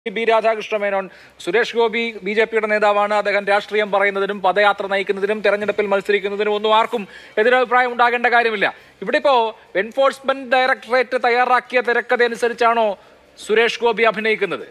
B Radhakrishna Menon Suresh Gopi B J പിയുടെ നേതാവാണ് അദ്ദേഹം രാഷ്ട്രീയം പറയുന്നതിനും പദയാത്ര നയിക്കുന്നതിനും തെരഞ്ഞെടുപ്പിൽ മത്സരിക്കുന്നതിനും ഒന്നും ആർക്കും എതിരഭിപ്രായം ഉണ്ടാകേണ്ട കാര്യമില്ല ഇവിടെ ഇപ്പോ എൻഫോഴ്സ്മെന്റ് ഡയറക്ടറേറ്റ് തയ്യാറാക്കിയ തിരക്കഥ അനുസരിച്ചാണോ സുരേഷ് ഗോപി അഭിനയിക്കുന്നത്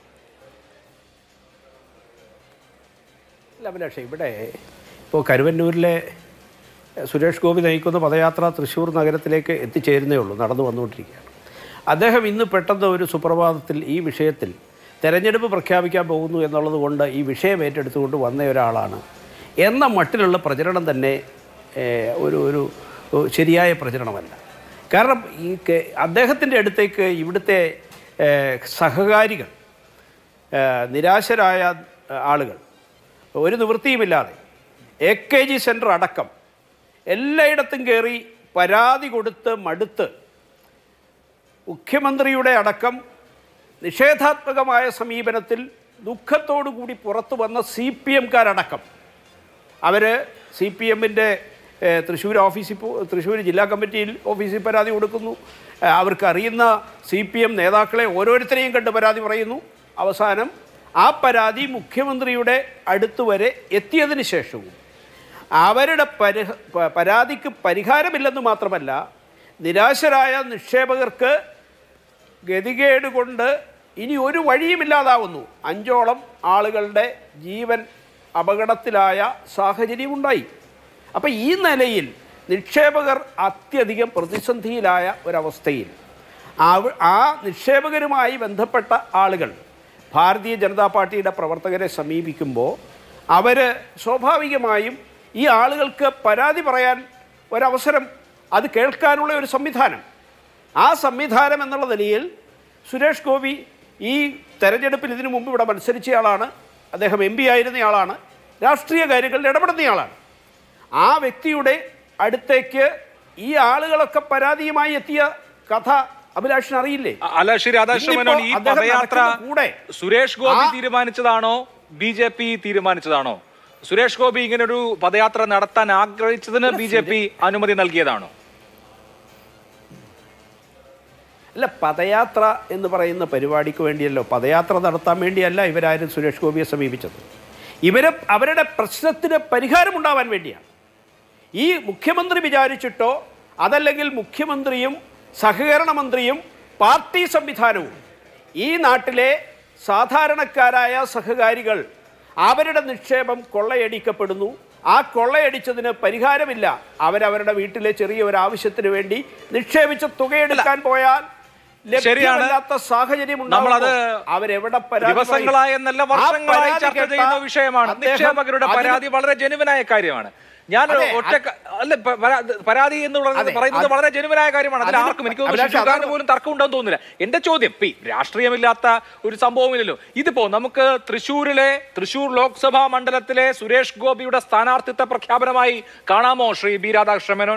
അല്ല അഭിലാഷ് ഇവിടെ ഇപ്പോൾ കരുവന്നൂരിലെ സുരേഷ് ഗോപി നയിക്കുന്ന പദയാത്ര തൃശ്ശൂർ നഗരത്തിലേക്ക് എത്തിച്ചേരുന്നേ ഉള്ളൂ നടന്നു വന്നുകൊണ്ടിരിക്കുകയാണ് അദ്ദേഹം ഇന്ന് പെട്ടെന്ന് ഒരു സുപ്രഭാതത്തിൽ ഈ വിഷയത്തിൽ തെരഞ്ഞെടുപ്പ് പ്രഖ്യാപിക്കാൻ പോകുന്നു എന്നുള്ളത് കൊണ്ട് ഈ വിഷയം ഏറ്റെടുത്തുകൊണ്ട് വന്ന ഒരാളാണ് എന്ന മട്ടിലുള്ള പ്രചരണം തന്നെ ഏഹ്, ഒരു ഒരു ശരിയായ പ്രചരണമല്ല കാരണം ഈ കെ- അദ്ദേഹത്തിൻ്റെ അടുത്തേക്ക് ഇവിടുത്തെ ഏഹ്, സഹകാരികൾ ഏഹ്, നിരാശരായ ഏഹ്, ആളുകൾ ഒരു നിവൃത്തിയുമില്ലാതെ എ കെ ജി സെൻറ്റർ അടക്കം എല്ലായിടത്തും കയറി പരാതി കൊടുത്ത് മടുത്ത് മുഖ്യമന്ത്രിയുടെ അടക്കം നിഷേധാത്മകമായ സമീപനത്തിൽ ദുഃഖത്തോടു കൂടി പുറത്തു വന്ന സി പി എംകാരടക്കം അവർ സി പി എമ്മിൻ്റെ തൃശ്ശൂർ ഓഫീസിൽ പോ തൃശ്ശൂർ ജില്ലാ കമ്മിറ്റിയിൽ ഓഫീസിൽ പരാതി കൊടുക്കുന്നു ഏ, അവർക്ക് അറിയുന്ന സി പി എം നേതാക്കളെ ഓരോരുത്തരെയും കണ്ട് പരാതി പറയുന്നു അവസാനം ആ പരാതി മുഖ്യമന്ത്രിയുടെ അടുത്ത് വരെ എത്തിയതിന് ശേഷവും അവരുടെ പരിഹ പ- പരാതിക്ക് പരിഹാരമില്ലെന്ന് മാത്രമല്ല നിരാശരായ നിക്ഷേപകർക്ക് ഗതികേട് കൊണ്ട് ഇനി ഒരു വഴിയുമില്ലാതാവുന്നു അഞ്ചോളം ആളുകളുടെ ജീവൻ അപകടത്തിലായ സാഹചര്യമുണ്ടായി അപ്പോൾ ഈ നിലയിൽ നിക്ഷേപകർ അത്യധികം പ്രതിസന്ധിയിലായ ഒരവസ്ഥയിൽ അവ- ആ നിക്ഷേപകരുമായി ബന്ധപ്പെട്ട ആളുകൾ ഭാരതീയ ജനതാ പാർട്ടിയുടെ പ്രവർത്തകരെ സമീപിക്കുമ്പോൾ അവർ സ്വാഭാവികമായും ഈ ആളുകൾക്ക് പരാതി പറയാൻ ഒരവസരം അത് കേൾക്കാനുള്ള ഒരു സംവിധാനം ആ സംവിധാനം എന്നുള്ള നിലയിൽ സുരേഷ് ഗോപി ഈ തെരഞ്ഞെടുപ്പിൽ ഇതിനു മുമ്പ് ഇവിടെ മത്സരിച്ചയാളാണ് അദ്ദേഹം എം പി ആയിരുന്നയാളാണ് രാഷ്ട്രീയ കാര്യങ്ങളിൽ ഇടപെടുന്നയാളാണ് ആ വ്യക്തിയുടെ അടുത്തേക്ക് ഈ ആളുകളൊക്കെ പരാതിയുമായി എത്തിയ കഥ അഭിലാഷിന് അറിയില്ലേ അ- അല്ല ശ്രീ രാധാകൃഷ്ണ മേനോൻ ഈ ഇന്നിപ്പോ അദ്ദേഹം പദയാത്ര നടക്കുന്ന കൂടെ സുരേഷ് ഗോപി ആ- തീരുമാനിച്ചതാണോ ബി ജെ പി തീരുമാനിച്ചതാണോ സുരേഷ് ഗോപി ഇങ്ങനെ ഒരു പദയാത്ര നടത്താൻ ആഗ്രഹിച്ചതിന് ബി ജെ പി അനുമതി നൽകിയതാണോ അല്ല പദയാത്ര എന്ന് പറയുന്ന പരിപാടിക്ക് വേണ്ടിയല്ലോ പദയാത്ര നടത്താൻ വേണ്ടിയല്ല ഇവരാരും സുരേഷ് ഗോപിയെ സമീപിച്ചത് ഇവരെ അവരുടെ പ്രശ്നത്തിന് പരിഹാരമുണ്ടാവാൻ വേണ്ടിയാണ് ഈ മുഖ്യമന്ത്രി വിചാരിച്ചിട്ടോ അതല്ലെങ്കിൽ മുഖ്യമന്ത്രിയും സഹകരണ മന്ത്രിയും പാർട്ടി സംവിധാനവും ഈ നാട്ടിലെ സാധാരണക്കാരായ സഹകാരികൾ അവരുടെ നിക്ഷേപം കൊള്ളയടിക്കപ്പെടുന്നു ആ കൊള്ളയടിച്ചതിന് പരിഹാരമില്ല അവരവരുടെ വീട്ടിലെ ചെറിയ ഒരു ആവശ്യത്തിന് വേണ്ടി നിക്ഷേപിച്ച തുകയെടുക്കാൻ പോയാൽ ശരിയാണ്. ലഭ്യമല്ലാത്ത സാഹചര്യം നമ്മളത് ഉണ്ടാകുമ്പോൾ അവരെവിടെ പരാതി പറയും? ദിവസങ്ങളായി എന്നല്ല ആ വർഷങ്ങളായി പരാതി ചർച്ച കേട്ട ചെയ്യുന്ന വിഷയമാണ് അദ്ദേഹം നിക്ഷേപകരുടെ അതിന് പരാതി വളരെ ജനുവനായ കാര്യമാണ് ഞാൻ അതെ, ഒറ്റ ക- അല്ല പ- പരാ- പരാതി എന്നുള്ളത് അതെ, പറയുന്നത് അത് വളരെ ജനുവനായ കാര്യമാണ് അതിൽ അതിന് ആർക്കും എനിക്ക് തോന്നുന്നു അഭിലാഷ് ശിശുകാരന് അതാണ് പോലും തർക്കം ഉണ്ടെന്ന് തോന്നുന്നില്ല എന്റെ ചോദ്യം പി രാഷ്ട്രീയമില്ലാത്ത ഒരു സംഭവമില്ലല്ലോ ഇതിപ്പോ നമുക്ക് തൃശ്ശൂരിലെ തൃശ്ശൂർ ലോക്സഭാ മണ്ഡലത്തിലെ സുരേഷ് ഗോപിയുടെ സ്ഥാനാർത്ഥിത്വ പ്രഖ്യാപനമായി കാണാമോ ശ്രീ ബി രാധാകൃഷ്ണ മേനോൻ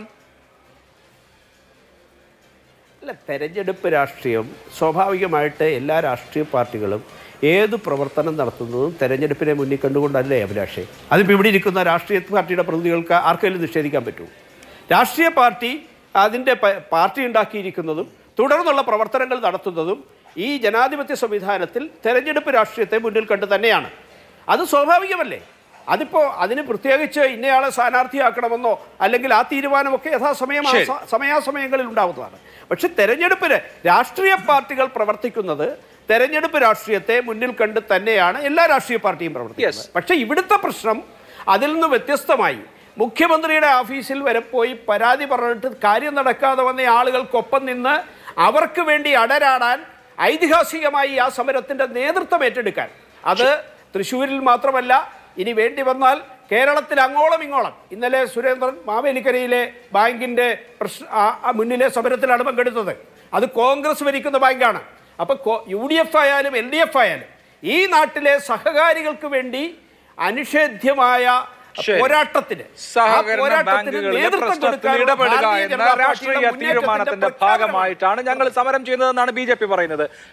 അല്ല തെരഞ്ഞെടുപ്പ് രാഷ്ട്രീയം സ്വാഭാവികമായിട്ട് എല്ലാ രാഷ്ട്രീയ പാർട്ടികളും ഏത് പ്രവർത്തനം നടത്തുന്നതും തെരഞ്ഞെടുപ്പിനെ മുന്നിൽ കണ്ടുകൊണ്ടല്ലേ അഭിലാഷേ അതിപ്പോൾ ഇവിടെ ഇരിക്കുന്ന രാഷ്ട്രീയ പാർട്ടിയുടെ പ്രതിനിധികൾക്ക് ആർക്കെങ്കിലും നിഷേധിക്കാൻ പറ്റുമോ രാഷ്ട്രീയ പാർട്ടി അതിൻ്റെ പ- പാർട്ടി ഉണ്ടാക്കിയിരിക്കുന്നതും തുടർന്നുള്ള പ്രവർത്തനങ്ങൾ നടത്തുന്നതും ഈ ജനാധിപത്യ സംവിധാനത്തിൽ തെരഞ്ഞെടുപ്പ് രാഷ്ട്രീയത്തെ മുന്നിൽ കണ്ട് തന്നെയാണ് അത് സ്വാഭാവികമല്ലേ അതിപ്പോൾ അതിന് പ്രത്യേകിച്ച് ഇന്നയാളെ സ്ഥാനാർത്ഥിയാക്കണമെന്നോ അല്ലെങ്കിൽ ആ തീരുമാനമൊക്കെ യഥാസമയം ആ ശരി. സ- സമയാസമയങ്ങളിൽ ഉണ്ടാവുന്നതാണ് പക്ഷെ തെരഞ്ഞെടുപ്പിന് രാഷ്ട്രീയ പാർട്ടികൾ പ്രവർത്തിക്കുന്നത് തെരഞ്ഞെടുപ്പ് രാഷ്ട്രീയത്തെ മുന്നിൽ കണ്ട് തന്നെയാണ് എല്ലാ രാഷ്ട്രീയ പാർട്ടിയും പ്രവർത്തിക്കുന്നത് പക്ഷെ ഇവിടുത്തെ പ്രശ്നം അതിൽ നിന്ന് വ്യത്യസ്തമായി മുഖ്യമന്ത്രിയുടെ ഓഫീസിൽ വരെ പോയി പരാതി പറഞ്ഞിട്ട് കാര്യം നടക്കാതെ വന്ന ആളുകൾക്കൊപ്പം നിന്ന് അവർക്ക് വേണ്ടി അടരാടാൻ ഐതിഹാസികമായി ആ സമരത്തിന്റെ നേതൃത്വം ഏറ്റെടുക്കാൻ അത് തൃശ്ശൂരിൽ മാത്രമല്ല ഇനി വേണ്ടി വന്നാൽ കേരളത്തിൽ അങ്ങോളം ഇങ്ങോളം ഇന്നലെ സുരേന്ദ്രൻ മാവേലിക്കരയിലെ ബാങ്കിന്റെ പ്രശ്ന ആ- ആ മുന്നിലെ സമരത്തിലാണ് പങ്കെടുത്തത് അത് കോൺഗ്രസ് ഭരിക്കുന്ന ബാങ്കാണ് അപ്പോൾ യു ഡി എഫ് ആയാലും എൽ ഡി എഫ് ആയാലും ഈ നാട്ടിലെ സഹകാരികൾക്ക് വേണ്ടി അനിഷേധ്യമായ ശരി. പോരാട്ടത്തിന് ആ സഹകരണ പോരാട്ടത്തിന് ബാങ്കുകളിലെ നേതൃത്വം പ്രശ്നത്തിൽ കൊടുക്കാനുള്ള ഇടപെടുക ഭാരതീയ എന്ന ജനതാ പാർട്ടിയുടെ രാഷ്ട്രീയ മുന്നേറ്റത്തിന്റെ തീരുമാനത്തിന്റെ പ്രഖ്യാപനമാണ്. ഭാഗമായിട്ടാണ് ഞങ്ങൾ സമരം ചെയ്യുന്നതെന്നാണ് ബി ജെ പി പറയുന്നത്